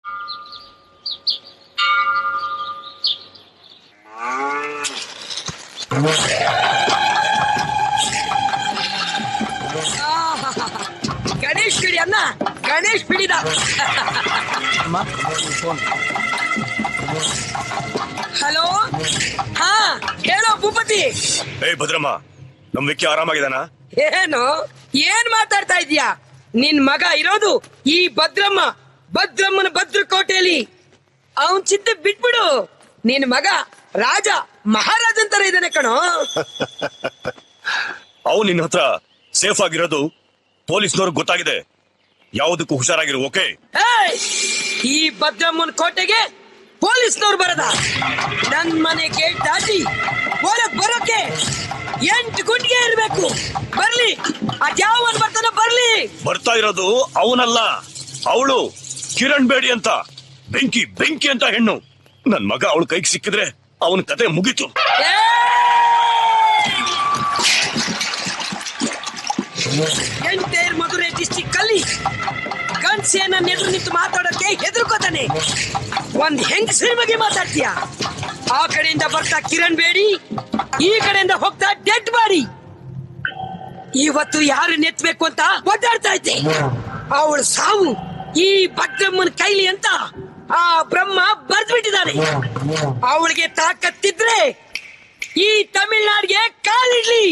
ಗಣೇಶ್ ಬಿಡಿ ಅನ್ನ ಗಣೇಶ್ ಬಿಡಿದ ಹಲೋ ಹಾ ಹೇಳೋ ಭೂಪತಿ ಏಯ್ ಭದ್ರಮ್ಮ ನಮ್ ವಿಕ್ಕಿ ಆರಾಮಾಗಿದಾನ ಏನು ಏನ್ ಮಾತಾಡ್ತಾ ಇದೀಯಾ ನಿನ್ ಮಗ ಇರೋದು ಈ ಭದ್ರಮ್ಮ ಭದ್ರಮ್ಮನ ಭದ್ರಕೋಟೆಯಲ್ಲಿ ಅವನ್ ಚಿಂತೆ ಬಿಟ್ಬಿಡು ನಿನ್ ಮಗ ರಾಜ ಮಹಾರಾಜನ್ ತರ ಇದ್ದಾನೆ ಕಣೋ ಅವು ನಿನ್ನ ಹತ್ರ ಸೇಫ್ ಆಗಿರೋದು ಪೊಲೀಸ್ನವ್ರಿಗೆ ಗೊತ್ತಾಗಿದೆ ಯಾವುದಕ್ಕೂ ಹುಷಾರಾಗಿರು ಓಕೆ ಏಯ್! ಈ ಭದ್ರಮ್ಮನ ಕೋಟೆಗೆ ಪೊಲೀಸ್ನವ್ರು ಬರದ ನನ್ ಮನೆ ಗೇಟ್ ದಾಟಿ ಒಳಗ್ ಬರೋಕೆ ಎಂಟು ಗುಂಡಿಗೆ ಇರ್ಬೇಕು ಬರ್ಲಿ ಅದ್ಯಾವನ್ ಬರ್ತಾನ ಬರ್ಲಿ ಬರ್ತಾ ಇರೋದು ಅವನಲ್ಲ ಅವಳು ಕಿರಣ್ ಬೇಡಿ ಅಂತ ಬೆಂಕಿ ಬೆಂಕಿ ಅಂತ ಹೆಣ್ಣು ನನ್ ಮಗ ಅವಳ ಕೈಗೆ ಸಿಕ್ಕಿದ್ರೆ ಅವನ ಕತೆ ಮುಗೀತು ಎಂಟೇರ್ ಮಧುರೆ ಡಿಸ್ಟಿಕ್ ಅಲ್ಲಿ ಗನ್ಸೇನ ಎದುರು ನಿಂತು ಮಾತಾಡೋಕೆ ಹೆದರ್ಕೋತಾನೆ ಒಂದ್ ಹೆಂಗಸರ ಬಗ್ಗೆ ಮಾತಾಡ್ತೀಯ ಆ ಕಡೆಯಿಂದ ಬರ್ತಾ ಕಿರಣ್ ಬೇಡಿ ಈ ಕಡೆಯಿಂದ ಹೋಗ್ತಾ ಡೆಡ್ ಬಾಡಿ ಇವತ್ತು ಯಾರು ನೆತ್ಬೇಕು ಅಂತ ಒದ್ದಾಡ್ತಾ ಇದ್ದೆ ಅವಳ ಸಾವು ಈ ಭದ್ರಮ್ಮನ ಕೈಲಿ ಅಂತ ಆ ಬ್ರಹ್ಮ ಬರ್ದ್ಬಿಟ್ಟಿದ್ದಾನೆ ಅವಳಿಗೆ ತಾಕತ್ತಿದ್ರೆ ಈ ತಮಿಳ್ನಾಡಿಗೆ ಕಾಲಿಡ್ಲಿ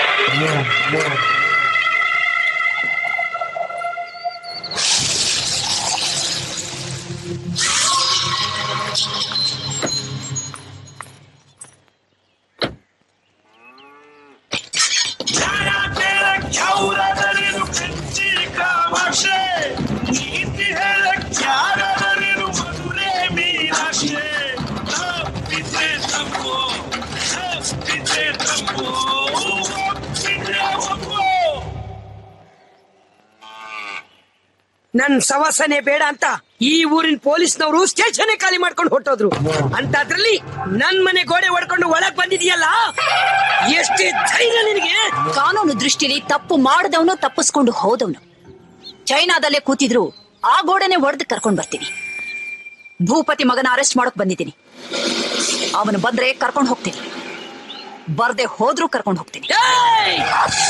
ನನ್ ಸವಾಸನೆ ಬೇಡ ಅಂತ ಈ ಊರಿನ ಪೊಲೀಸ್ನವರು ಸ್ಟೇಷನ್ ಖಾಲಿ ಮಾಡ್ಕೊಂಡು ಹೊಟ್ಟೋದ್ರು ಅಂತದ್ರಲ್ಲಿ ನನ್ ಮನೆ ಗೋಡೆ ಹೊಡ್ಕೊಂಡು ಒಳಗ್ ಬಂದಿದೀಯಲ್ಲ ಎಷ್ಟೇ ಧೈರ್ಯ ನಿನಗೆ ಕಾನೂನು ದೃಷ್ಟಿಲಿ ತಪ್ಪು ಮಾಡದವನು ತಪ್ಪಿಸ್ಕೊಂಡು ಹೋದವನು ಚೈನಾದಲ್ಲೇ ಕೂತಿದ್ರು ಆ ಗೋಡೆನೆ ಒಡೆದು ಕರ್ಕೊಂಡ್ ಬರ್ತೀನಿ ಭೂಪತಿ ಮಗನ ಅರೆಸ್ಟ್ ಮಾಡಕ್ ಬಂದಿದ್ದೀನಿ ಅವನು ಬಂದ್ರೆ ಕರ್ಕೊಂಡ್ ಹೋಗ್ತೀನಿ ಬರ್ದೆ ಹೋದ್ರೂ ಕರ್ಕೊಂಡ್ ಹೋಗ್ತೀನಿ ಏಯ್!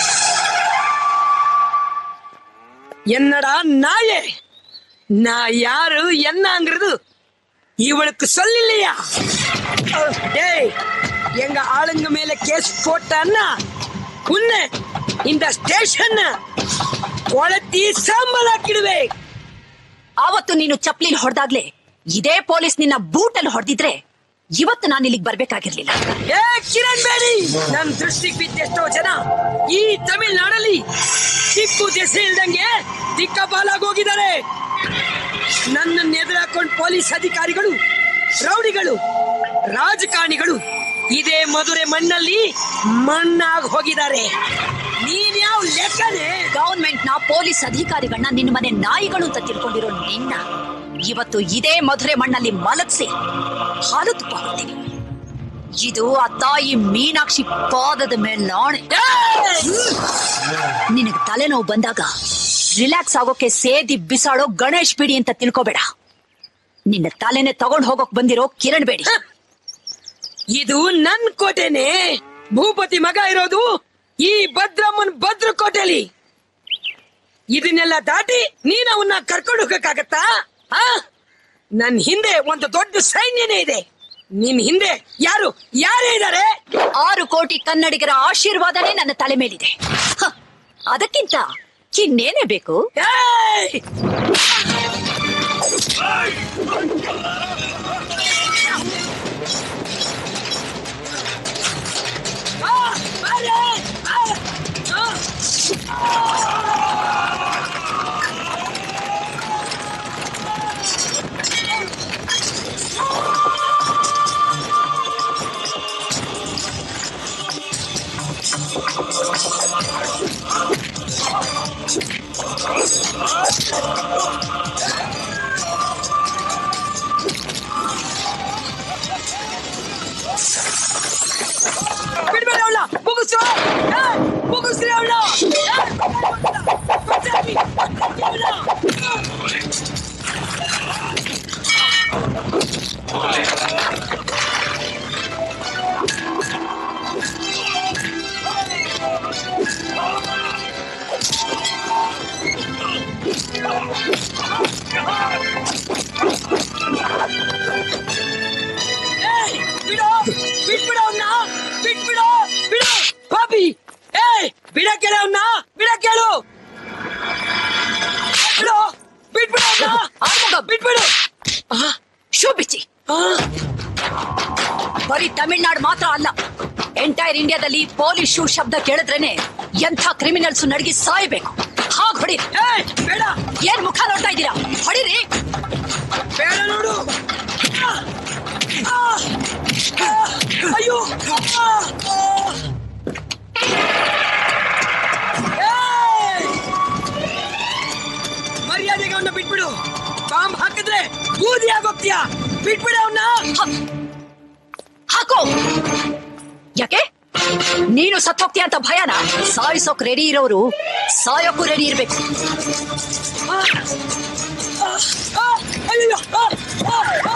என்னடா நாயே நான் யாரு என்னங்கிறது இவளுக்கு சொல்லலையா டேய் எங்க ஆளுங்க மேல கேஸ் போட்டான்னா உன்னை இந்த ஸ்டேஷன் கொಳತಿ ಸಾಂಬಲಾಕಿಡುವೆ ಆವತ್ತು ನೀನು ಚಪ್ಲಿಲ್ ಹೊಡೆದಾಗ್ಲೇ ಇದೇ ಪೊಲೀಸ್ ನಿನ್ನ ಬೂಟಲ್ಲಿ ಹೊಡೆದಿದ್ರೆ ಇವತ್ತು ನಾನು ಇಲ್ಲಿಗೆ ಬರ್ಬೇಕಾಗಿರ್ಲಿಲ್ಲ ಏ ಕಿರಣ್ ಬೇಡಿ ನನ್ ದೃಷ್ಟಿಗೆ ಬಿದ್ದೆಷ್ಟೋ ಜನ ಈ ತಮಿಳ್ನಾಡಲ್ಲಿ ದಿಕ್ಕು ದೆಸೆ ಇಲ್ದಂಗೆ ದಿಕ್ಕಪಾಲಾಗೋಗಿದ್ದಾರೆ ನನ್ನನ್ನು ಎದುರಾಕೊಂಡು ಪೊಲೀಸ್ ಅಧಿಕಾರಿಗಳು ರೌಡಿಗಳು ರಾಜಕಾರಣಿಗಳು ಇದೇ ಮಧುರೆ ಮಣ್ಣಲ್ಲಿ ಮಣ್ಣಾಗಿ ಹೋಗಿದ್ದಾರೆ ನೀನ್ ಯಾವ ಲೆಕ್ಕನೆ ಗವರ್ಮೆಂಟ್ ನ ಪೊಲೀಸ್ ಅಧಿಕಾರಿಗಳನ್ನ ನಿನ್ನ ಮನೆ ನಾಯಿಗಳು ಅಂತ ತಿಳ್ಕೊಂಡಿರೋ ನಿನ್ನ ಇವತ್ತು ಇದೇ ಮಧುರೆ ಮಣ್ಣಲ್ಲಿ ಮಲಗಿಸಿ ಹಾಲು ತುಪ್ಪ ಕೊಡ್ತೀನಿ ಇದು ಆ ತಾಯಿ ಮೀನಾಕ್ಷಿ ಪಾದದ ಮೇಲಾಣೆ ನಿನಗೆ ತಲೆನೋವು ಬಂದಾಗ ರಿಲ್ಯಾಕ್ಸ್ ಆಗೋಕೆ ಸೇದಿ ಬಿಸಾಡೋ ಗಣೇಶ್ ಬಿಡಿ ಅಂತ ತಿಳ್ಕೊಬೇಡ ನಿನ್ನ ತಲೆನೆ ತಗೊಂಡ್ ಹೋಗೋಕ್ ಬಂದಿರೋ ಕಿರಣ್ ಬೇಡಿ ಇದು ನನ್ ಕೋಟೆನೆ ಭೂಪತಿ ಮಗ ಇರೋದು ಈ ಭದ್ರಮ್ಮನ್ ಭದ್ರ ಕೋಟೆಲಿ ಇದನ್ನೆಲ್ಲ ದಾಟಿ ನೀನ್ ಅವನ್ನ ಕರ್ಕೊಂಡು ಹೋಗಕ್ಕಾಗತ್ತಾ ಆ ನನ್ ಹಿಂದೆ ಒಂದು ದೊಡ್ಡ ಸೈನ್ಯನೇ ಇದೆ ನಿನ್ ಹಿಂದೆ ಯಾರು ಯಾರೇ ಇದ್ದಾರೆ ಆರು ಕೋಟಿ ಕನ್ನಡಿಗರ ಆಶೀರ್ವಾದನೇ ನನ್ನ ತಲೆ ಮೇಲಿದೆ ಹ, ಅದಕ್ಕಿಂತ ಇನ್ನೇನೇ ಬೇಕು ಏಯ್! ಆ, ಬಾರೆ! ಆ, ಆ. ಬಿಡ್ಬೇಡಿ ಅವಳ ಮುಗಿಸು ಏಯ್, ಮುಗಿಸ್ರಿ ಅವಳ ಪಾಪಿ ಏಯ್ ಬಿಡ ಕೇಳ ಅವನ್ನ ಬಿಡ ಕೇಳು ಬಿಡು ಬಿಟ್ಬಿಡು ಅವ್ನ. ಆರ್ಮುಗ ಬಿಟ್ಬಿಡು ಶೂ ಬಿಚ್ಚಿ ಆ, ಬರೀ ತಮಿಳ್ನಾಡು ಮಾತ್ರ ಅಲ್ಲ ಎಂಟೈರ್ ಇಂಡಿಯಾದಲ್ಲಿ ಪೊಲೀಸ್ ಶೂ ಶಬ್ದ ಕೇಳಿದ್ರೇನೆ ಎಂಥ ಕ್ರಿಮಿನಲ್ಸ್ ನಡಗಿ ಸಾಯ್ಬೇಕು ಹಾಗ್ ಹೊಡಿ ಏಯ್ ಬೇಡ ಏನ್ ಮುಖ ನೋಡ್ತಾ ಇದ್ದೀರಾ ಹೊಡಿರಿ ಬೇಡ ನೋಡು ಆ, ಆ, ಆ, ಅಯ್ಯೋ ಆ, ಆ. ಏಯ್! ಮರ್ಯಾದೆಗೆ ಅವನ್ನ ಬಿಟ್ಬಿಡು ಬಾಂಬ್ ಹಾಕಿದ್ರೆ ಬೂದಿ ಆಗೋಗ್ತೀಯ ಬಿಟ್ಬಿಡು ಅವನ್ನ ಹ- ಹಾಕೋ ಯಾಕೆ ನೀನು ಸತ್ತೋಗ್ತೀಯ ಅಂತ ಭಯನ ಸಾಯಿಸೋಕ್ ರೆಡಿ ಇರೋರು ಸಾಯೋಕ್ಕೂ ರೆಡಿ ಇರ್ಬೇಕು ಅಯ್ಯೋ